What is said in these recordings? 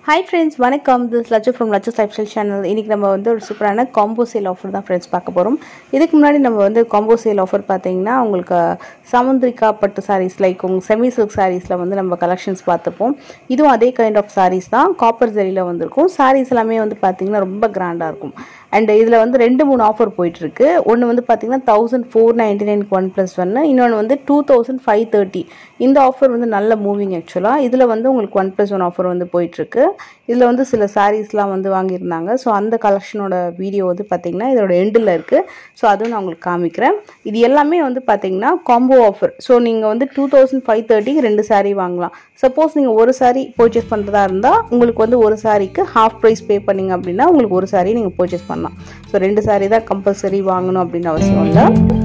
hi friends வணக்கம் this Lakshu from Lakshu life style channel இன்றைக்கி நம்ம வந்து ஒரு சூப்பரான காம்போ சேல் ஆஃபர் தான் ஃப்ரெண்ட்ஸ் பார்க்க போகிறோம் இதுக்கு முன்னாடி நம்ம வந்து காம்போ சேல் ஆஃபர் பார்த்தீங்கன்னா உங்களுக்கு சமுந்திரிக்கா பட்டு சாரீஸ் லைக் உங்கள் செமி சில்க் சாரீஸில் வந்து நம்ம கலெக்ஷன்ஸ் பார்த்துப்போம் இதுவும் அதே கைண்ட் ஆஃப் சாரீஸ் தான் காப்பர் ஜரியில் வந்திருக்கும் சாரீஸ் எல்லாமே வந்து பார்த்திங்கன்னா ரொம்ப கிராண்டாக இருக்கும் அண்ட் இதில் வந்து ரெண்டு மூணு ஆஃபர் போயிட்டுருக்கு ஒன்று வந்து பார்த்தீங்கன்னா தௌசண்ட் ஃபோர் நைன்டி நைனுக்கு ஒன் ப்ளஸ் ஒன்று இன்னொன்று வந்து டூ தௌசண்ட் ஃபைவ் தேர்ட்டி இந்த ஆஃபர் வந்து நல்ல மூவிங் ஆக்சுவலாக இதில் வந்து உங்களுக்கு ஒன் ப்ளஸ் ஒன் ஆஃபர் வந்து போயிட்டுருக்கு இதில் வந்து சில சாரீஸ்லாம் வந்து வாங்கியிருந்தாங்க ஸோ அந்த கலெக்ஷனோட வீடியோ வந்து பார்த்தீங்கன்னா இதோட எண்டில் இருக்குது ஸோ அதுவும் நான் உங்களுக்கு காமிக்கிறேன் இது எல்லாமே வந்து பார்த்தீங்கன்னா காம்போ ஆஃபர் ஸோ நீங்கள் வந்து டூ தௌசண்ட் ஃபைவ் தேர்ட்டிக்கு ரெண்டு சாரீ வாங்கலாம் சப்போஸ் நீங்கள் ஒரு சாரீ பர்ச்சேஸ் பண்ணுறதா இருந்தால் உங்களுக்கு வந்து ஒரு சாரீக்கு ஹாஃப் ப்ரைஸ் பே பண்ணிங்க அப்படின்னா உங்களுக்கு ஒரு சாரீ நீங்கள் பர்ச்சேஸ் பண்ணலாம் ஸோ ரெண்டு சாரீ தான் கம்பல்சரி வாங்கணும் அப்படின்னு அவசியம் இல்லை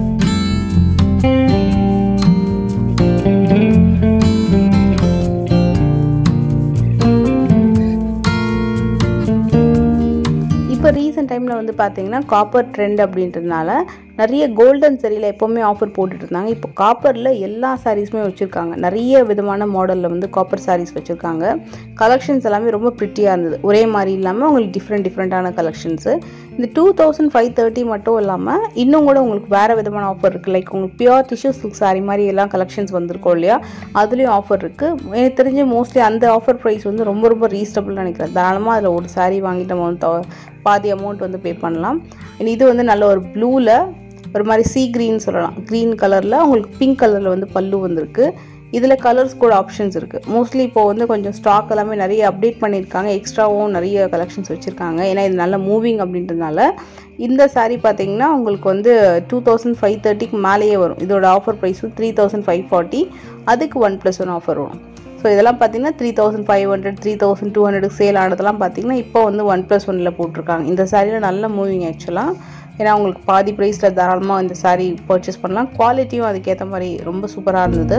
இப்போ ரீசெண்ட் டைமில் வந்து பார்த்தீங்கன்னா காப்பர் ட்ரெண்ட் அப்படின்றதுனால நிறைய கோல்டன் சரியில் எப்போவுமே ஆஃபர் போட்டுட்டு இருந்தாங்க இப்போ காப்பரில் எல்லா சாரீஸுமே வச்சுருக்காங்க நிறைய விதமான மாடலில் வந்து காப்பர் சாரீஸ் வச்சுருக்காங்க கலெக்ஷன்ஸ் எல்லாமே ரொம்ப ப்ரிட்டியாக இருந்தது ஒரே மாதிரி இல்லாமல் உங்களுக்கு டிஃப்ரெண்ட் டிஃப்ரெண்ட்டான கலெக்ஷன்ஸு இந்த டூ தௌசண்ட் ஃபைவ் தேர்ட்டி மட்டும் இல்லாமல் இன்னும் கூட உங்களுக்கு வேறு விதமான ஆஃபர் இருக்குது லைக் உங்களுக்கு பியூர் டிஷ்யூ சில்க் சாரி மாதிரி எல்லாம் கலெக்ஷன்ஸ் வந்திருக்கோம் இல்லையா அதுலேயும் ஆஃபர் இருக்குது எனக்கு தெரிஞ்சு மோஸ்ட்லி அந்த ஆஃபர் ப்ரைஸ் வந்து ரொம்ப ரொம்ப ரீசனபிள் நினைக்கிறேன் தாராளமாக அதில் ஒரு சாரீ வாங்கிட்டு நம்ம வந்து பாதி அமௌண்ட் வந்து பே பண்ணலாம் இது வந்து நல்ல ஒரு ப்ளூவில் ஒரு மாதிரி சீ க்ரீன் சொல்லலாம் க்ரீன் கலரில் உங்களுக்கு பிங்க் கலரில் வந்து பல்லு வந்திருக்கு இதில் கலர்ஸ் கூட ஆப்ஷன்ஸ் இருக்குது மோஸ்ட்லி இப்போ வந்து கொஞ்சம் ஸ்டாக் எல்லாமே நிறைய அப்டேட் பண்ணியிருக்காங்க எக்ஸ்ட்ராவும் நிறைய கலெக்ஷன்ஸ் வச்சுருக்காங்க ஏன்னா இது நல்ல மூவிங் அப்படின்றதுனால இந்த சாரீ பார்த்தீங்கன்னா உங்களுக்கு வந்து டூ தௌசண்ட் ஃபைவ் தேர்ட்டிக்கு மேலேயே வரும் இதோட offer price three thousand five forty அதுக்கு ஒன் ப்ளஸ் ஒன் ஆஃபர் வரும் ஸோ இதெல்லாம் பார்த்தீங்கன்னா three thousand five hundred three thousand two hundred sale ஆனதெல்லாம் பார்த்தீங்கன்னா இப்போ வந்து ஒன் ப்ளஸ் ஒனில் போட்டிருக்காங்க இந்த சாரியில் நல்ல மூவிங் ஆக்சுவலாக ஏன்னா உங்களுக்கு பாதி ப்ரைஸில் தாராளமாக இந்த சாரீ பர்ச்சேஸ் பண்ணலாம் குவாலிட்டியும் அதுக்கேற்ற மாதிரி ரொம்ப சூப்பராக இருந்தது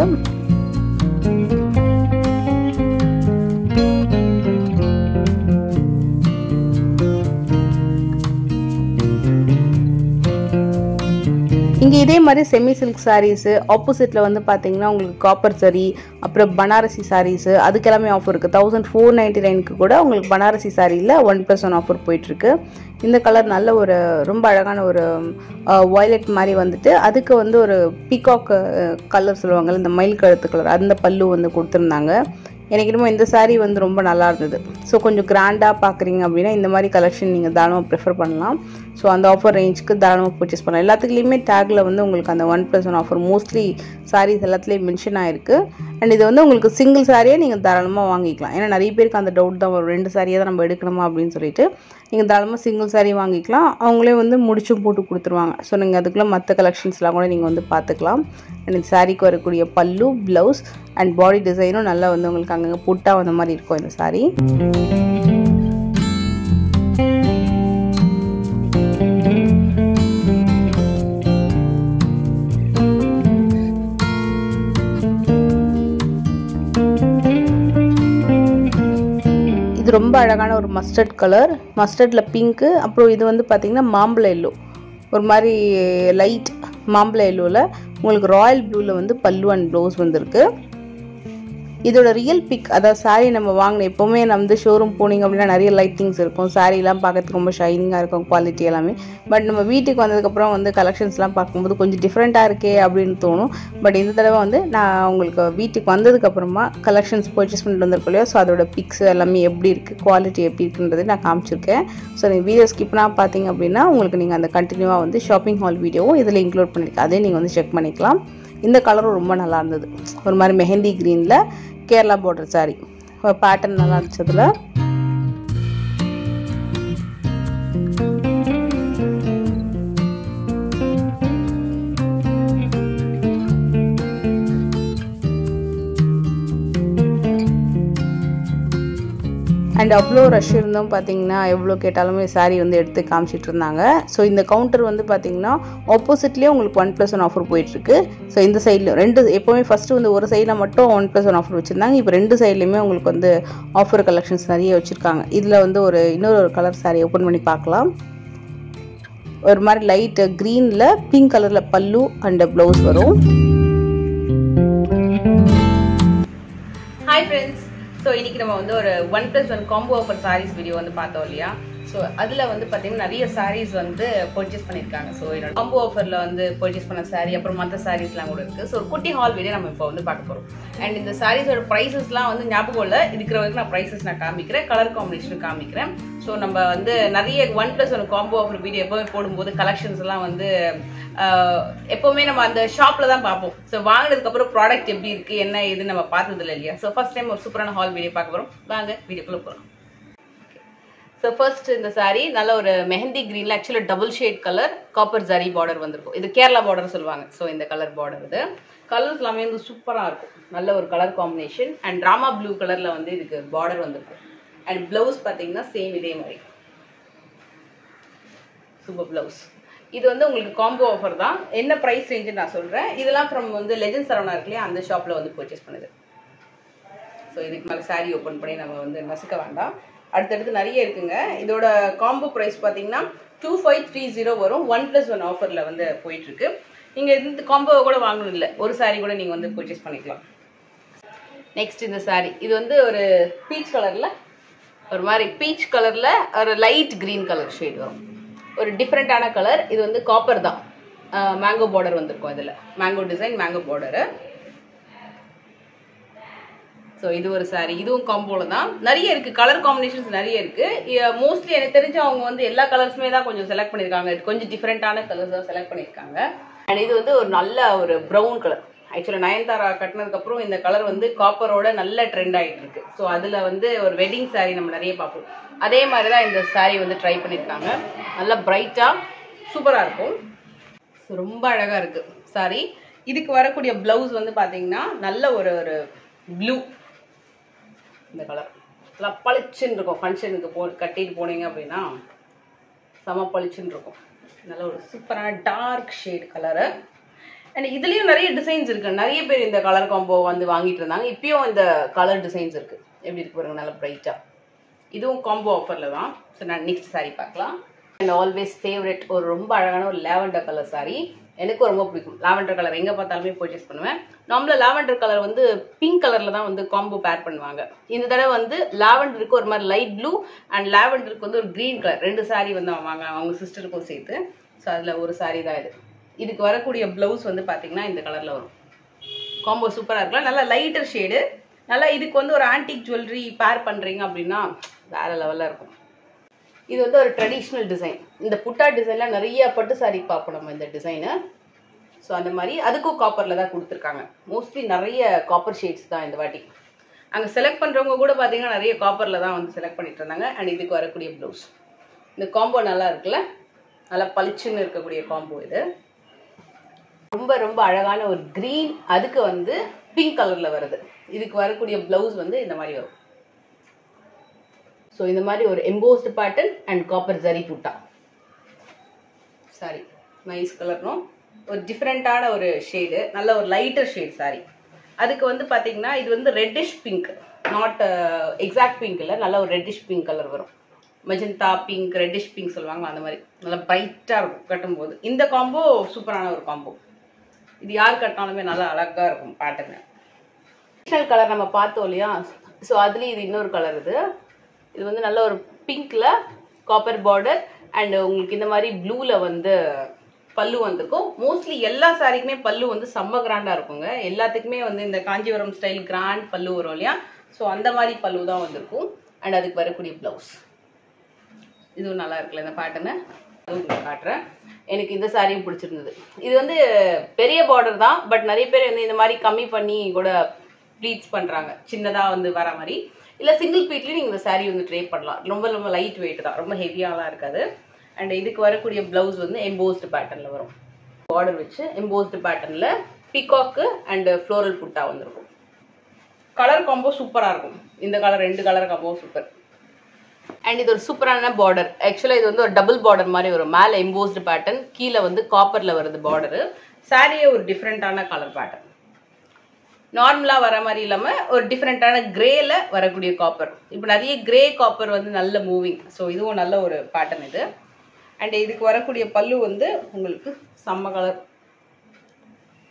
இங்கே இதே மாதிரி செமி சில்க் சாரீஸு ஆப்போசிட்டில் வந்து பார்த்தீங்கன்னா உங்களுக்கு காப்பர் சரி அப்புறம் பனாரசி சாரீஸு அதுக்கெல்லாமே ஆஃபர் இருக்குது தௌசண்ட் ஃபோர் நைன்ட்டி நைனுக்கு கூட உங்களுக்கு பனாரசி சாரியில் ஒன் ப்ளஸ் ஒன் ஆஃபர் போயிட்டுருக்கு இந்த கலர் நல்ல ஒரு ரொம்ப அழகான ஒரு வயலட் மாதிரி வந்துட்டு அதுக்கு வந்து ஒரு பீகாக் கலர் சொல்லுவாங்கள்ல இந்த மயில் கழுத்து கலர் அந்த பல்லு வந்து கொடுத்துருந்தாங்க எனக்கு என்னமோ இந்த சாரீ வந்து ரொம்ப நல்லா இருந்தது ஸோ கொஞ்சம் கிராண்டாக பார்க்குறீங்க அப்படின்னா இந்த மாதிரி கலெக்ஷன் நீங்கள் தாராளமாக ப்ரிஃபர் பண்ணலாம் ஸோ அந்த ஆஃபர் ரேஞ்சுக்கு தாராளமாக பர்ச்சேஸ் பண்ணலாம் எல்லாத்துக்குலேயுமே டேக்கில் வந்து உங்களுக்கு அந்த one plus one offer mostly sarees எல்லாத்துலேயும் மென்ஷன் ஆயிருக்கு அண்ட் இது வந்து உங்களுக்கு சிங்கிள் சாரியே நீங்கள் தாராளமாக வாங்கிக்கலாம் ஏன்னா நிறைய பேருக்கு அந்த டவுட் தான் வரும் ரெண்டு சாரியை தான் நம்ம எடுக்கணுமா அப்படின்னு சொல்லிட்டு நீங்கள் தாராளமாக சிங்கிள் சாரி வாங்கிக்கலாம் அவங்களே வந்து முடிச்சும் போட்டு கொடுத்துருவாங்க ஸோ நீங்கள் அதுக்குள்ளே மற்ற கலெக்ஷன்ஸ்லாம் கூட நீங்கள் வந்து பார்த்துக்கலாம் அண்ட் இந்த சாரீக்கு வரக்கூடிய பல்லு ப்ளவுஸ் அண்ட் பாடி டிசைனும் நல்லா வந்து உங்களுக்கு அங்கங்கே புட்டாக வந்த மாதிரி இருக்கும் இந்த சாரீ இது ரொம்ப அழகான ஒரு மஸ்டர்ட் கலர் மஸ்டர்டில் பிங்க்கு அப்புறம் இது வந்து பார்த்திங்கன்னா மாம்பழ எல்லோ ஒரு மாதிரி லைட் மாம்பழ எல்லோவில் உங்களுக்கு ராயல் ப்ளூவில் வந்து பல்லு அண்ட் ப்ளவுஸ் வந்திருக்கு இதோட ரியல் பிக் அதாவது சாரீ நம்ம வாங்கின எப்போவுமே நம்ம வந்து ஷோரூம் போனீங்க அப்படின்னா நிறைய லைட்டிங்ஸ் இருக்கும் சாரீலாம் பார்க்கறதுக்கு ரொம்ப ஷைனிங்காக இருக்கும் குவாலிட்டி எல்லாமே பட் நம்ம வீட்டுக்கு வந்ததுக்கப்புறம் வந்து கலெக்ஷன்ஸ்லாம் பார்க்கும்போது கொஞ்சம் டிஃப்ரெண்ட்டாக இருக்கே அப்படின்னு தோணும் பட் இந்த தடவை வந்து நான் உங்களுக்கு வீட்டுக்கு வந்ததுக்கப்புறமா கலெக்ஷன்ஸ் பர்ச்சேஸ் பண்ணிட்டு வந்திருக்கோம் இல்லையா ஸோ அதோட பிக்ஸ் எல்லாமே எப்படி இருக்குது குவாலிட்டி எப்படி இருக்குன்றது நான் காமிச்சிருக்கேன் ஸோ நீங்கள் வீடியோ ஸ்கிப்னா பார்த்தீங்க அப்படின்னா உங்களுக்கு நீங்கள் அந்த கண்டினியூவாக வந்து ஷாப்பிங் ஹால் வீடியோவும் இதில் இன்க்ளூட் பண்ணியிருக்கேன் அதே நீங்கள் வந்து செக் பண்ணிக்கலாம் இந்த கலரும் ரொம்ப நல்லா இருந்தது ஒரு மாதிரி மெஹந்தி க்ரீனில் கேரளா பார்டர் சாரி பேட்டர்ன் நல்லா இருந்துச்சதுல அண்ட் அவ்வளோ ரஷ் இருந்தும் பார்த்தீங்கன்னா எவ்வளோ கேட்டாலுமே சாரீ வந்து எடுத்து காமிச்சிட்டு இருந்தாங்க ஸோ இந்த கவுண்டர் வந்து பார்த்தீங்கன்னா ஆப்போசிட்லேயே உங்களுக்கு ஒன் ப்ளஸ் ஒன் ஆஃபர் போயிட்டுருக்கு ஸோ இந்த சைடில் ரெண்டு எப்போவுமே ஃபஸ்ட்டு வந்து ஒரு சைடில் மட்டும் ஒன் ப்ளஸ் ஒன் ஆஃபர் வச்சுருந்தாங்க இப்போ ரெண்டு சைட்லேயுமே உங்களுக்கு வந்து ஆஃபர் கலெக்ஷன்ஸ் நிறைய வச்சுருக்காங்க இதில் வந்து ஒரு இன்னொரு ஒரு கலர் சாரீ ஓப்பன் பண்ணி பார்க்கலாம் ஒரு மாதிரி லைட் க்ரீனில் பிங்க் கலரில் பல்லு அண்ட் ப்ளவுஸ் வரும் ஹாய் ஃப்ரெண்ட்ஸ் ஸோ இன்னைக்கு நம்ம வந்து ஒரு one plus one combo offer sarees video வந்து பார்த்தோம் இல்லையா ஸோ அதில் வந்து பார்த்தீங்கன்னா நிறைய சாரீஸ் வந்து பர்ச்சேஸ் பண்ணியிருக்காங்க ஸோ என்னோட காம்போ ஆஃபரில் வந்து பர்ச்சேஸ் பண்ண சாரீ அப்புறம் மற்ற சாரீஸ்லாம் கூட இருக்குது ஸோ ஒரு குட்டி ஹால் வீடியோ நம்ம இப்போ வந்து பார்க்க போகிறோம் அண்ட் இந்த சாரீஸோட ப்ரைஸஸ்லாம் வந்து ஞாபகம் இல்லை இருக்கிற வரைக்கும் நான் ப்ரைஸஸ் நான் காமிக்கிறேன் கலர் காம்பினேஷன் காமிக்கிறேன் ஸோ நம்ம வந்து நிறைய one plus one combo offer video எப்போவுமே போடும்போது கலெக்ஷன்ஸ் எல்லாம் வந்து ஆஹ், எப்பவுமே நம்ம அந்த ஷாப்ல தான் பார்ப்போம் ஸோ வாங்கினதுக்கு அப்புறம் ப்ராடக்ட் எப்படி இருக்கு என்ன ஏதுன்னு நம்ம பார்த்தது இல்லை இல்லையா ஸோ ஃபர்ஸ்ட் டைம் ஒரு சூப்பரான ஹால் வீடியோ பார்க்க போறோம் வாங்க வீடியோக்குள்ள போகலாம் ஸோ ஃபர்ஸ்ட் இந்த saree நல்ல ஒரு மெஹந்தி கிரீன்ல actually double shade colour copper zari border வந்திருக்கும் இது கேரளா பார்டர் சொல்லுவாங்க ஸோ இந்த கலர் பார்டர் இது கலர்ஸ் எல்லாமே வந்து சூப்பராக இருக்கும் நல்ல ஒரு colour combination and Rama blue கலர்ல வந்து இதுக்கு பார்டர் வந்திருக்கும் அண்ட் பிளவுஸ் பார்த்தீங்கன்னா சேம் இதே மாதிரி சூப்பர் பிளவுஸ் இது வந்து உங்களுக்கு காம்போ ஆஃபர் தான் என்ன ப்ரைஸ் ரேஞ்சு நான் சொல்றேன் இதெல்லாம் ஃப்ரம் வந்து லெஜண்ட் சரவணா இருக்கு இல்லையா அந்த ஷாப்ல வந்து பர்ச்சேஸ் பண்ணுது ஸோ இதுக்கு மேலே saree ஓப்பன் பண்ணி நம்ம வந்து நசுக்க வேண்டாம் அடுத்தடுத்து நிறைய இருக்குங்க இதோட காம்போ ப்ரைஸ் பார்த்தீங்கன்னா டூ ஃபைவ் த்ரீ ஜீரோ வரும் ஒன் ப்ளஸ் ஒன் ஆஃபரில் வந்து போயிட்டு இருக்கு நீங்கள் இந்த காம்போ கூட வாங்கணும் இல்லை ஒரு saree கூட நீங்கள் வந்து பர்ச்சேஸ் பண்ணிக்கலாம் நெக்ஸ்ட் இந்த saree இது வந்து ஒரு பீச் கலரில் ஒரு மாதிரி பீச் கலரில் ஒரு லைட் கிரீன் கலர் ஷேட் வரும் ஒரு டிஃப்ரெண்ட்டான கலர் இது வந்து காப்பர் தான் மேங்கோ பார்டர் வந்திருக்கும் இதில் mango design mango border so இது ஒரு saree இதுவும் காம்போல தான் நிறைய இருக்கு கலர் காம்பினேஷன்ஸ் நிறைய இருக்கு மோஸ்ட்லி எனக்கு தெரிஞ்சு அவங்க வந்து எல்லா கலர்ஸுமே தான் கொஞ்சம் செலக்ட் பண்ணியிருக்காங்க இது கொஞ்சம் டிஃப்ரெண்டான கலர்ஸ் தான் செலக்ட் பண்ணியிருக்காங்க அண்ட் இது வந்து ஒரு நல்ல ஒரு ப்ரௌன் கலர் ஆக்சுவலாக நயன்தாரா கட்டினதுக்கு அப்புறம் இந்த கலர் வந்து காப்பரோட நல்ல ட்ரெண்ட் ஆயிட்டு இருக்கு ஸோ அதுல வந்து ஒரு வெட்டிங் saree நம்ம நிறைய பார்ப்போம் அதே மாதிரி தான் இந்த saree வந்து ட்ரை பண்ணியிருக்காங்க நல்லா பிரைட்டா சூப்பரா இருக்கும் So, ரொம்ப அழகா இருக்கு சாரி இதுக்கு வரக்கூடிய பிளவுஸ் வந்து பாத்தீங்கன்னா நல்ல ஒரு ஒரு ப்ளூ இந்த கலர் நல்லா பளிச்சுன்னு இருக்கும் ஃபங்க்ஷனுக்கு போ கட்டிட்டு போனீங்க அப்படின்னா செம பளிச்சுன்னு இருக்கும் நல்ல ஒரு சூப்பரான டார்க் ஷேட் கலரு அண்ட் இதுலயும் நிறைய டிசைன்ஸ் இருக்கு நிறைய பேர் இந்த கலர் காம்போ வந்து வாங்கிட்டு இருந்தாங்க இப்பயும் இந்த கலர் டிசைன்ஸ் இருக்கு எப்படி இருக்கு பாருங்க நல்லா பிரைட்டா இதுவும் காம்போ ஆஃபர்ல தான் ஸோ நான் நெக்ஸ்ட் saree பார்க்கலாம் அண்ட் ஆல்வேஸ் ஃபேவரட் ஒரு ரொம்ப அழகான ஒரு லாவெண்டர் கலர் saree எனக்கும் ரொம்ப பிடிக்கும் லாவெண்டர் கலர் எங்க பார்த்தாலுமே பர்ச்சேஸ் பண்ணுவேன் நார்மலாக லாவெண்டர் கலர் வந்து பிங்க் கலர்ல தான் வந்து காம்போ பேர் பண்ணுவாங்க இந்த தடவை வந்து லாவெண்டருக்கு ஒரு மாதிரி லைட் ப்ளூ அண்ட் லாவெண்டருக்கு வந்து ஒரு கிரீன் கலர் ரெண்டு saree வந்து வாங்க அவங்க சிஸ்டருக்கும் சேர்த்து ஸோ அதுல ஒரு saree தான் இது இதுக்கு வரக்கூடிய பிளவுஸ் வந்து பாத்தீங்கன்னா இந்த கலர்ல வரும் காம்போ சூப்பரா இருக்கலாம் நல்லா லைட்டர் ஷேடு நல்லா இதுக்கு வந்து ஒரு ஆன்டிக் ஜுவல்லரி பேர் பண்றீங்க அப்படின்னா வேற லெவல்ல இருக்கும் இது வந்து ஒரு ட்ரெடிஷ்னல் டிசைன் இந்த புட்டா டிசைன்ல நிறைய பட்டு சாரி பார்ப்போம் நம்ம இந்த டிசைனு ஸோ அந்த மாதிரி அதுக்கும் காப்பரில் தான் கொடுத்துருக்காங்க மோஸ்ட்லி நிறைய காப்பர் ஷேட்ஸ் தான் இந்த வாட்டி அங்கே செலக்ட் பண்ணுறவங்க கூட பார்த்தீங்கன்னா நிறைய காப்பரில் தான் வந்து செலக்ட் பண்ணிட்டு இருந்தாங்க அண்ட் இதுக்கு வரக்கூடிய ப்ளவுஸ் இந்த காம்போ நல்லா இருக்குல்ல நல்லா பளிச்சுன்னு இருக்கக்கூடிய காம்போ இது ரொம்ப ரொம்ப அழகான ஒரு green அதுக்கு வந்து பிங்க் கலர்ல வருது இதுக்கு வரக்கூடிய பிளவுஸ் வந்து இந்த மாதிரி வரும் ஸோ இந்த மாதிரி ஒரு embossed pattern and copper zari butta sari nice கலர்னும் ஒரு டிஃப்ரெண்ட்டான ஒரு ஷேடு நல்ல ஒரு லைட்டர் ஷேட் சாரி அதுக்கு வந்து பாத்தீங்கன்னா இது வந்து reddish pink not exact pink இல்லை நல்ல ஒரு ரெட்டிஷ் பிங்க் கலர் வரும் மெஜந்தா பிங்க் ரெட்டிஷ் பிங்க் சொல்லுவாங்க அந்த மாதிரி நல்லா பிரைட்டாக இருக்கும் கட்டும்போது இந்த காம்போ சூப்பரான ஒரு காம்போ இது யார் கட்டினாலுமே நல்லா அழகா இருக்கும் பேட்டர்னு ட்ரெடிஷ்னல் கலர் நம்ம பார்த்தோம் இல்லையா ஸோ அதுலேயும் இது இன்னொரு கலர் இது இது வந்து நல்ல ஒரு பிங்க்ல காப்பர் பார்டர் அண்ட் உங்களுக்கு இந்த மாதிரி ப்ளூல வந்து பல்லு வந்திருக்கும் மோஸ்ட்லி எல்லா சாரிக்குமே பல்லு வந்து செம்ம கிராண்டா இருக்குங்க எல்லாத்துக்குமே வந்து இந்த காஞ்சிபுரம் ஸ்டைல் கிராண்ட் பல்லு வரும் இல்லையா ஸோ அந்த மாதிரி பல்லு தான் வந்திருக்கும் அண்ட் அதுக்கு வரக்கூடிய பிளவுஸ் இதுவும் நல்லா இருக்குல்ல இந்த பேட்டர்னு அதுவும் உங்களுக்கு காட்டுறேன் எனக்கு இந்த சாரியும் பிடிச்சிருந்தது இது வந்து பெரிய பார்டர் தான் பட் நிறைய பேர் வந்து இந்த மாதிரி கம்மி பண்ணி கூட ப்ளீட்ஸ் பண்றாங்க சின்னதா வந்து வர மாதிரி இல்ல சிங்கிள் பீட்லயும் நீங்க இந்த saree வந்து ட்ரை பண்ணலாம் ரொம்ப ரொம்ப லைட் வெயிட் தான் ரொம்ப ஹெவியாலாம் இருக்காது அண்ட் இதுக்கு வரக்கூடிய பிளவுஸ் வந்து எம்போஸ்டு பேட்டர்ன்ல வரும் பார்டர் வச்சு எம்போஸ்டு பேட்டர்ன்ல பிகாக்கு அண்ட் ஃப்ளோரல் புட்டா வந்திருக்கும் கலர் காம்போ சூப்பரா இருக்கும் இந்த கலர் ரெண்டு கலர் காம்போ சூப்பர் அண்ட் இது ஒரு சூப்பரான பார்டர் ஆக்சுவலாக இது வந்து ஒரு டபுள் பார்டர் மாதிரி வரும் மேலே எம்போஸ்டு பேட்டர்ன் கீழே வந்து காப்பரில் வருது பார்டரு சாரியே ஒரு டிஃப்ரெண்ட்டான கலர் பேட்டர்ன் நார்மலாக வர மாதிரி இல்லாமல் ஒரு டிஃப்ரெண்ட்டான கிரேல வரக்கூடிய காப்பர் இப்போ நிறைய கிரே காப்பர் வந்து நல்ல மூவிங் ஸோ இதுவும் நல்ல ஒரு பேட்டர்ன் இது அண்ட் இதுக்கு வரக்கூடிய பல்லு வந்து உங்களுக்கு செம்ம கலர்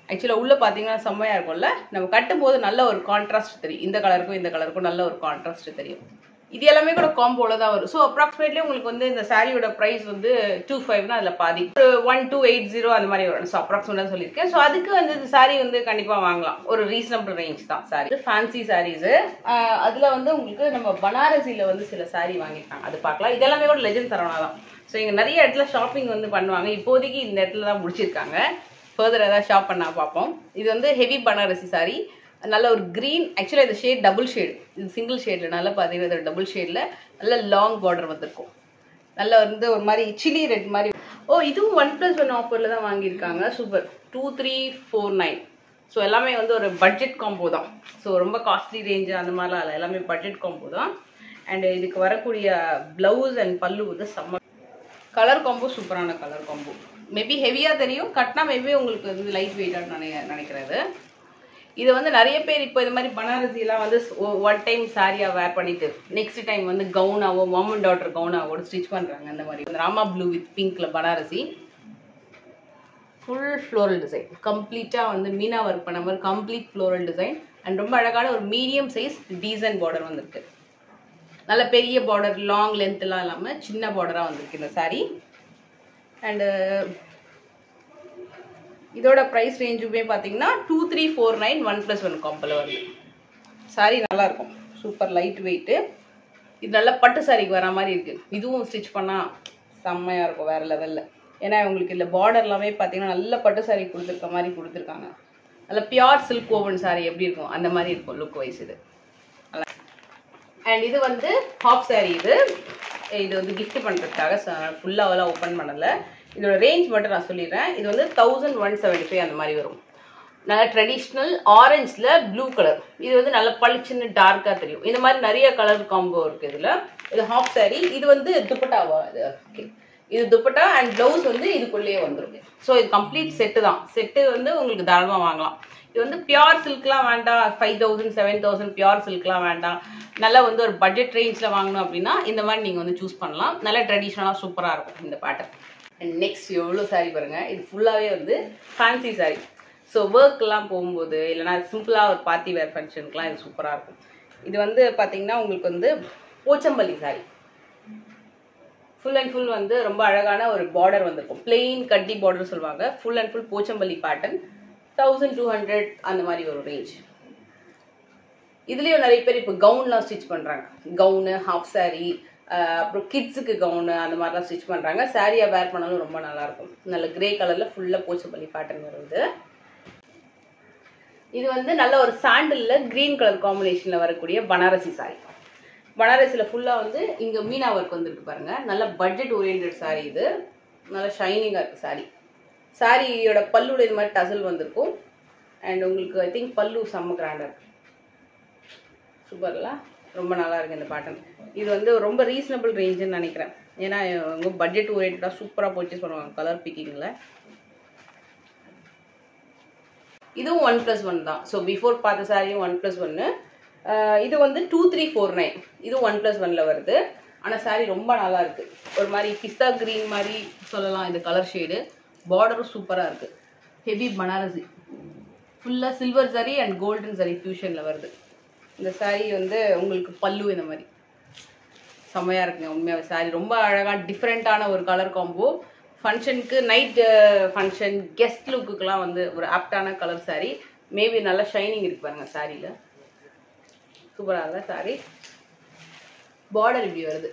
ஆக்சுவலாக உள்ளே பார்த்தீங்கன்னா செம்மையாக இருக்கும்ல நம்ம கட்டும் போது நல்ல ஒரு கான்ட்ராஸ்ட் தெரியும் இந்த கலருக்கும் இந்த கலருக்கும் நல்ல ஒரு கான்ட்ராஸ்ட் தெரியும் இது எல்லாமே கூட காம்போல தான் வரும் ஸோ அப்ராக்சிமேட்லி உங்களுக்கு வந்து இந்த சாரியோட ப்ரைஸ் வந்து டூ ஃபைவ்னா அதில் பாதி ஒரு ஒன் டூ எயிட் ஜீரோ அந்த மாதிரி வரும் ஸோ அப்ராக்சிமேட்டாக சொல்லியிருக்கேன் ஸோ அதுக்கு வந்து இந்த சாரி வந்து கண்டிப்பாக வாங்கலாம் ஒரு ரீசனபிள் ரேஞ்ச் தான் சாரி ஃபேன்சி சாரீஸு அதில் வந்து உங்களுக்கு நம்ம பனாரசியில் வந்து சில சாரி வாங்கியிருக்காங்க அது பார்க்கலாம் இதெல்லாமே கூட லெஜண்ட் சரவணா தான் ஸோ இங்கே நிறைய இடத்துல ஷாப்பிங் வந்து பண்ணுவாங்க இப்போதைக்கு இந்த இடத்துல தான் முடிச்சிருக்காங்க ஃபர்தர் ஏதாவது ஷாப் பண்ணா பார்ப்போம் இது வந்து ஹெவி பனாரசி சாரி நல்ல ஒரு க்ரீன் ஆக்சுவலாக இது ஷேட் டபுள் ஷேடு இது சிங்கிள் ஷேடில் நல்லா பார்த்தீங்கன்னா இது டபுள் ஷேடில் நல்ல லாங் பார்டர் வந்திருக்கும் நல்லா வந்து ஒரு மாதிரி சில்லி ரெட் மாதிரி ஓ இதுவும் ஒன் ப்ளஸ் ஒன் ஆஃபரில் தான் வாங்கியிருக்காங்க super two three four nine so எல்லாமே வந்து ஒரு பட்ஜெட் காம்போ தான் ஸோ ரொம்ப காஸ்ட்லி ரேஞ்சு அந்த மாதிரிலாம் இல்லை எல்லாமே பட்ஜெட் காம்போ தான் அண்ட் இதுக்கு வரக்கூடிய ப்ளவுஸ் அண்ட் பல்லு வந்து செம்ம கலர் காம்போ சூப்பரான கலர் காம்போ மேபி ஹெவியாக தெரியும் கட்டினா மேபி உங்களுக்கு வந்து லைட் வெயிட்டாக நினை நினைக்கிறது இது வந்து நிறைய பேர் இப்போ இது மாதிரி பனாரசிலாம் வந்து ஒன் டைம் சாரியாக வேர் பண்ணிட்டு நெக்ஸ்ட் டைம் வந்து கவுனாவோ மாம் அண்ட் டாட்டர் கவுனாவோ ஸ்டிச் பண்ணுறாங்க அந்த மாதிரி இந்த ராமா ப்ளூ வித் பிங்க்ல பனாரசி ஃபுல் ஃப்ளோரல் டிசைன் கம்ப்ளீட்டாக வந்து மீனா ஒர்க் பண்ண மாதிரி கம்ப்ளீட் ஃப்ளோரல் டிசைன் அண்ட் ரொம்ப அழகான ஒரு மீடியம் சைஸ் டீசன்ட் பார்டர் வந்திருக்கு நல்ல பெரிய பார்டர் லாங் லென்த்லாம் இல்லாமல் சின்ன பார்டராக வந்திருக்கு இந்த சாரீ அண்டு இதோட ப்ரைஸ் ரேஞ்சுமே பார்த்தீங்கன்னா two three four nine one plus one காம்பில் வருது சாரீ நல்லாயிருக்கும் சூப்பர் லைட் வெயிட்டு இது நல்ல பட்டு சாரிக்கு வர மாதிரி இருக்குது இதுவும் ஸ்டிச் பண்ணால் செம்மையாக இருக்கும் வேறு லெவலில் ஏன்னா உங்களுக்கு இல்லை பார்டர் எல்லாமே பார்த்தீங்கன்னா நல்ல பட்டு சாரி கொடுத்துருக்க மாதிரி கொடுத்துருக்காங்க நல்ல பியூர் சில்க் ஓவன் சாரி எப்படி இருக்கும் அந்த மாதிரி இருக்கும் லுக் வைஸ் இது அண்ட் இது வந்து ஹாஃப் சாரி இது இது வந்து gift பண்ணுறதுக்காக ஃபுல்லாக ஓப்பன் பண்ணலை இதோட ரேஞ்ச் மட்டும் நான் சொல்லிடுறேன் இது வந்து தௌசண்ட் ஒன் செவன்ட்டி ஃபைவ் அந்த மாதிரி வரும் நல்ல ட்ரெடிஷ்னல் ஆரஞ்சில் ப்ளூ கலர் இது வந்து நல்ல பளிச்சுன்னு டார்க்காக தெரியும் இந்த மாதிரி நிறைய கலர் காம்போ இருக்குது இதில் இது ஹாஃப் சாரி இது வந்து துப்பட்டாவா இது ஓகே இது துப்பட்டா அண்ட் ப்ளவுஸ் வந்து இதுக்குள்ளேயே வந்துடும் ஸோ இது கம்ப்ளீட் செட்டு தான் செட்டு வந்து உங்களுக்கு தாராளமாக வாங்கலாம் இது வந்து பியூர் சில்க்லாம் வேண்டாம் five thousand seven thousand pure சில்க்லாம் வேண்டாம் நல்லா வந்து ஒரு பட்ஜெட் ரேஞ்சில் வாங்கணும் அப்படின்னா இந்த மாதிரி நீங்கள் வந்து சூஸ் பண்ணலாம் நல்லா ட்ரெடிஷ்னலாக சூப்பராக இருக்கும் இந்த பேட்டர்ன் அண்ட் நெக்ஸ்ட் எவ்வளோ சாரி பாருங்க இது ஃபுல்லாகவே வந்து ஃபேன்சி சாரி ஸோ ஒர்க்லாம் போகும்போது இல்லைனா சிம்பிளாக ஒரு பார்ட்டி வேர் ஃபங்க்ஷனுக்குலாம் இது சூப்பராக இருக்கும் இது வந்து பார்த்தீங்கன்னா உங்களுக்கு வந்து Pochampally sari full and full வந்து ரொம்ப அழகான ஒரு பார்டர் வந்திருக்கும் பிளெயின் கட்டி பார்டர் சொல்லுவாங்க full and full Pochampally pattern thousand two hundred அந்த மாதிரி ஒரு ரேஞ்ச் இதுலேயும் நிறைய பேர் இப்போ கவுன்லாம் ஸ்டிச் பண்ணுறாங்க கவுனு ஹாஃப் சாரி அப்புறம் கிட்ஸுக்கு கவுனு அந்த மாதிரிலாம் ஸ்டிச் பண்ணுறாங்க சாரியாக வேர் பண்ணாலும் ரொம்ப நல்லாயிருக்கும் நல்ல கிரே கலரில் ஃபுல்லாக போச்சம்பள்ளி பேட்டர்ன் வருது இது வந்து நல்ல ஒரு சாண்டிலில் க்ரீன் கலர் காம்பினேஷனில் வரக்கூடிய பனாரசி சாரி பனாரசியில் ஃபுல்லாக வந்து இங்கே மீனா ஒர்க் வந்துருக்கு பாருங்கள் நல்ல பட்ஜெட் ஓரியன்ட் சாரி இது நல்ல ஷைனிங்காக இருக்குது சாரி சாரியோட பல்லுல இது மாதிரி டசல் வந்திருக்கும் அண்ட் உங்களுக்கு ஐ திங்க் பல்லு செம்ம கிராண்டாக இருக்கு சூப்பர்ல ரொம்ப நல்லா இருக்கு இந்த பேட்டர்ன் இது வந்து ரொம்ப ரீசனபிள் ரேஞ்சுன்னு நினைக்கிறேன் ஏன்னா உங்க பட்ஜெட் ஓரியன்டாக சூப்பராக பர்ச்சேஸ் பண்ணுவாங்க கலர் பிக்கிங்கில் இதுவும் ஒன் ப்ளஸ் ஒன் தான் ஸோ பிஃபோர் பார்த்த சாரியும் ஒன் ப்ளஸ் ஒன்று இது வந்து டூ த்ரீ ஃபோர் நைன் இது ஒன் ப்ளஸ் ஒனில் வருது ஆனால் சாரி ரொம்ப நல்லா இருக்கு ஒரு மாதிரி பிஸ்தா க்ரீன் மாதிரி சொல்லலாம் இந்த கலர் ஷேடு பார்டரும் சூப்பராக இருக்கு ஹெவி பனாரசி ஃபுல்லாக சில்வர் சரி அண்ட் கோல்டன் சரி ஃபியூஷனில் வருது இந்த சாரி வந்து உங்களுக்கு பல்லு இந்த மாதிரி செம்மையாக இருக்குங்க உண்மையாக சாரி ரொம்ப அழகாக டிஃப்ரெண்ட்டான ஒரு கலர் காம்போ ஃபங்க்ஷனுக்கு நைட் ஃபங்க்ஷன் கெஸ்ட் லுக்குக்கெலாம் வந்து ஒரு ஆப்டான கலர் சாரி மேபி நல்லா ஷைனிங் இருக்கு பாருங்க சாரியில் சூப்பராக இல்லை சாரி பார்டர் இப்படி வருது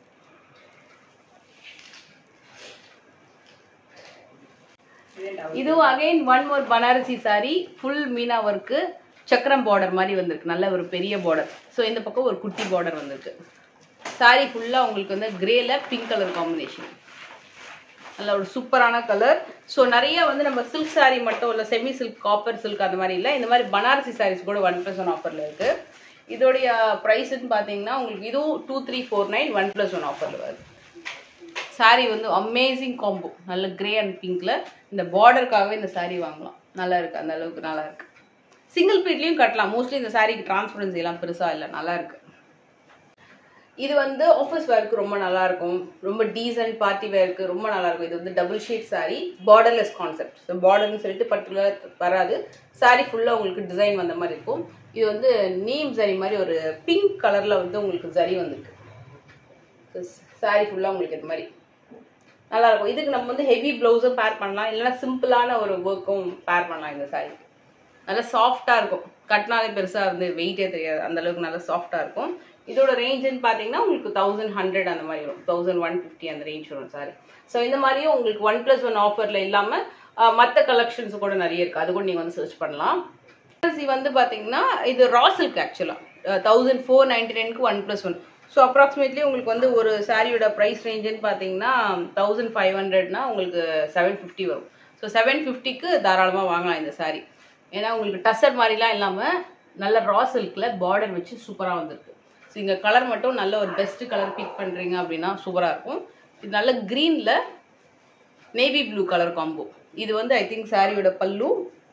இதுவும் again one more Banarasi sari full meena work சக்கரம் பார்டர் மாதிரி வந்திருக்கு நல்ல ஒரு பெரிய பார்டர் ஸோ இந்த பக்கம் ஒரு குட்டி பார்டர் வந்திருக்கு சாரி ஃபுல்லாக உங்களுக்கு வந்து கிரேல பிங்க் கலர் காம்பினேஷன் நல்ல ஒரு சூப்பரான கலர் ஸோ நிறைய வந்து நம்ம சில்க் சாரி மட்டும் இல்லை செமி சில்க் காப்பர் சில்க் அந்த மாதிரி இல்லை இந்த மாதிரி பனாரசி சாரீஸ் கூட ஒன் ப்ளஸ் ஒன் ஆஃபரில் இருக்கு இதோடைய ப்ரைஸ்ன்னு பார்த்தீங்கன்னா உங்களுக்கு இதுவும் two three four nine one plus one ஆஃபரில் வருது சாரி வந்து அமேசிங் காம்போ நல்ல கிரே அண்ட் பிங்க்ல இந்த பார்டருக்காகவே இந்த சாரி வாங்கலாம் நல்லா இருக்கு அந்த அளவுக்கு நல்லா இருக்கு சிங்கிள் பீட்லேயும் கட்டலாம் மோஸ்ட்லி இந்த சாரிக்கு டிரான்ஸ்பரன்சி எல்லாம் பெருசா இல்லை நல்லா இருக்கு இது வந்து ஆஃபீஸ் வேர்க்கு ரொம்ப நல்லா இருக்கும் ரொம்ப டீசன்ட் பார்ட்டி வேர்க்கு ரொம்ப நல்லா இருக்கும் இது வந்து double sheet saree borderless concept so பார்டர்னு சொல்லிட்டு பர்டிகுலர் வராது saree ஃபுல்லாக உங்களுக்கு டிசைன் வந்த மாதிரி இருக்கும் இது வந்து நீம் சரி மாதிரி ஒரு பிங்க் கலரில் வந்து உங்களுக்கு சரி வந்திருக்கு saree ஃபுல்லாக உங்களுக்கு இது மாதிரி நல்லா இருக்கும் இதுக்கு நம்ம வந்து ஹெவி ப்ளவுஸும் பேர் பண்ணலாம் இல்லைன்னா சிம்பிளான ஒரு ஒர்க்கும் பேர் பண்ணலாம் இந்த saree நல்லா சாஃப்டாக இருக்கும் கட்டினாலே பெருசாக வந்து வெயிட்டே தெரியாது அந்த அளவுக்கு நல்லா சாஃப்டாக இருக்கும் இதோட ரேஞ்சுன்னு பார்த்தீங்கன்னா உங்களுக்கு தௌசண்ட் ஹண்ட்ரட் அந்த மாதிரி வரும் தௌசண்ட் ஒன் ஃபிஃப்டி அந்த ரேஞ்ச் வரும் சாரி ஸோ இந்த மாதிரியும் உங்களுக்கு ஒன் ப்ளஸ் ஒன் ஆஃபரில் இல்லாமல் மற்ற கலெக்ஷன்ஸ் கூட நிறைய இருக்குது அது கூட நீங்கள் வந்து சர்ச் பண்ணலாம் இது வந்து பார்த்தீங்கன்னா இது ரா சில்க் ஆக்சுவலாக தௌசண்ட் ஃபோர் நைன்டி நைனுக்கு one plus one so approximately உங்களுக்கு வந்து ஒரு சாரியோட ப்ரைஸ் ரேஞ்சுன்னு பார்த்தீங்கன்னா தௌசண்ட் ஃபைவ் ஹண்ட்ரட்னா உங்களுக்கு செவன் ஃபிஃப்டி வரும் ஸோ செவன் ஃபிஃப்டிக்கு தாராளமாக வாங்கலாம் இந்த சாரி ஏன்னா உங்களுக்கு டசர் மாதிரிலாம் இல்லாமல் நல்ல ரா சில்கில் பார்டர் வச்சு சூப்பராக வந்திருக்கு ஸோ இங்கே கலர் மட்டும் நல்ல ஒரு பெஸ்ட் கலர் பிக் பண்ணுறீங்க அப்படின்னா சூப்பராக இருக்கும் இது நல்ல க்ரீனில் நேவி ப்ளூ கலர் காம்போ இது வந்து ஐ திங்க் சாரியோட பல்லு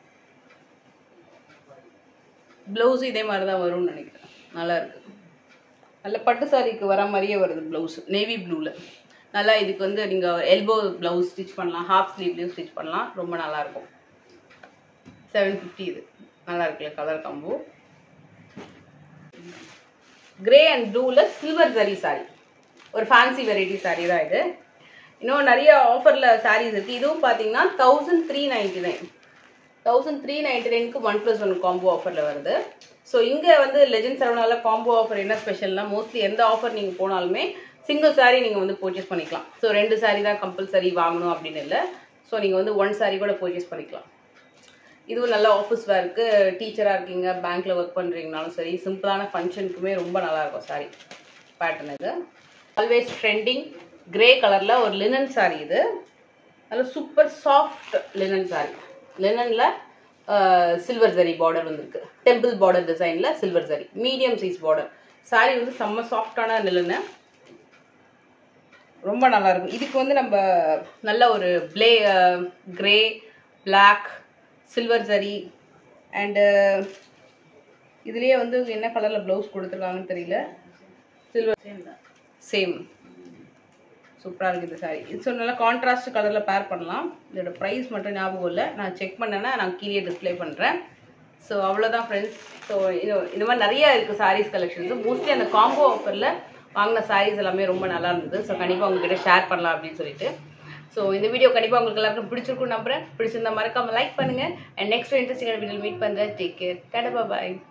ப்ளவுஸும் இதே மாதிரி தான் வரும்னு நினைக்கிறேன் நல்லா இருக்கு நல்ல பட்டு சாரிக்கு வர மாதிரியே வருது ப்ளவுஸ் நேவி ப்ளூவில் நல்லா இதுக்கு வந்து நீங்கள் எல்போ ப்ளவுஸ் ஸ்டிச் பண்ணலாம் ஹாஃப் ஸ்லீவ்லேயும் ஸ்டிச் பண்ணலாம் ரொம்ப நல்லாயிருக்கும் செவன் ஃபிஃப்டி இது நல்லா இருக்குல்ல கலர் காம்போ கிரே அண்ட் ப்ளூவில் சில்வர் ஜரி சாரி ஒரு ஃபேன்சி வெரைட்டி சாரி தான் இது இன்னும் நிறைய ஆஃபரில் சாரீஸ் இருக்குது இதுவும் பார்த்தீங்கன்னா thousand three ninety nine thousand three ninety நைனுக்கு ஒன் ப்ளஸ் ஒன் காம்போ ஆஃபரில் வருது ஸோ இங்கே வந்து லெஜண்ட் சரவணால காம்போ ஆஃபர் என்ன ஸ்பெஷல்னா மோஸ்ட்லி எந்த ஆஃபர் நீங்கள் போனாலுமே சிங்கிள் சாரீ நீங்கள் வந்து பர்ச்சேஸ் பண்ணிக்கலாம் ஸோ ரெண்டு சாரீ தான் கம்பல்சரி வாங்கணும் அப்படின்னு இல்லை ஸோ நீங்கள் வந்து ஒன் சாரீ கூட பர்ச்சேஸ் பண்ணிக்கலாம் இதுவும் நல்ல ஆஃபீஸ் வேர்க்கு டீச்சராக இருக்கீங்க பேங்க்கில் ஒர்க் பண்ணுறீங்கனாலும் சரி சிம்பிளான ஃபங்க்ஷனுக்குமே ரொம்ப நல்லா இருக்கும் சாரி பேட்டர்ன் இது ஆல்வேஸ் ட்ரெண்டிங் கிரே கலரில் ஒரு லினன் சாரி இது நல்ல சூப்பர் சாஃப்ட் லினன் சாரி லினனில் சில்வர் ஜரி பார்டர் வந்திருக்கு டெம்பிள் பார்டர் டிசைனில் silver zari medium size border sari வந்து செம்ம சாஃப்டான லினனு ரொம்ப நல்லா இருக்கும் இதுக்கு வந்து நம்ம நல்ல ஒரு play grey black silver zari and இதுலேயே வந்து என்ன கலரில் ப்ளவுஸ் கொடுத்துருக்காங்கன்னு தெரியல சில்வர் சேம் சூப்பராக இருக்குது இந்த சாரி இது ஸோ நல்லா கான்ட்ராஸ்ட் கலரில் பேர் பண்ணலாம் இதோட ப்ரைஸ் மட்டும் ஞாபகம் இல்லை நான் செக் பண்ணேன்னா நான் கீழே டிஸ்ப்ளே பண்ணுறேன் ஸோ அவ்வளோதான் ஃப்ரெண்ட்ஸ் ஸோ இது இந்த மாதிரி நிறைய இருக்குது சாரீஸ் கலெக்ஷன்ஸ் மோஸ்ட்லி அந்த காம்போ ஆஃபரில் வாங்கின சாரீஸ் எல்லாமே ரொம்ப நல்லா இருந்தது ஸோ கண்டிப்பாக உங்ககிட்ட ஷேர் பண்ணலாம் அப்படின்னு சொல்லிட்டு ஸோ இந்த வீடியோ கண்டிப்பாக உங்களுக்கு எல்லாருக்கும் பிடிச்சிருக்கும் நம்புறேன் பிடிச்சிருந்தா மறக்காம லைக் பண்ணுங்க அண்ட் நெக்ஸ்ட் இன்ட்ரெஸ்டிங்கான வீடியோ மீட் பண்ணுறேன் டேக் கேர் டாடா பாய்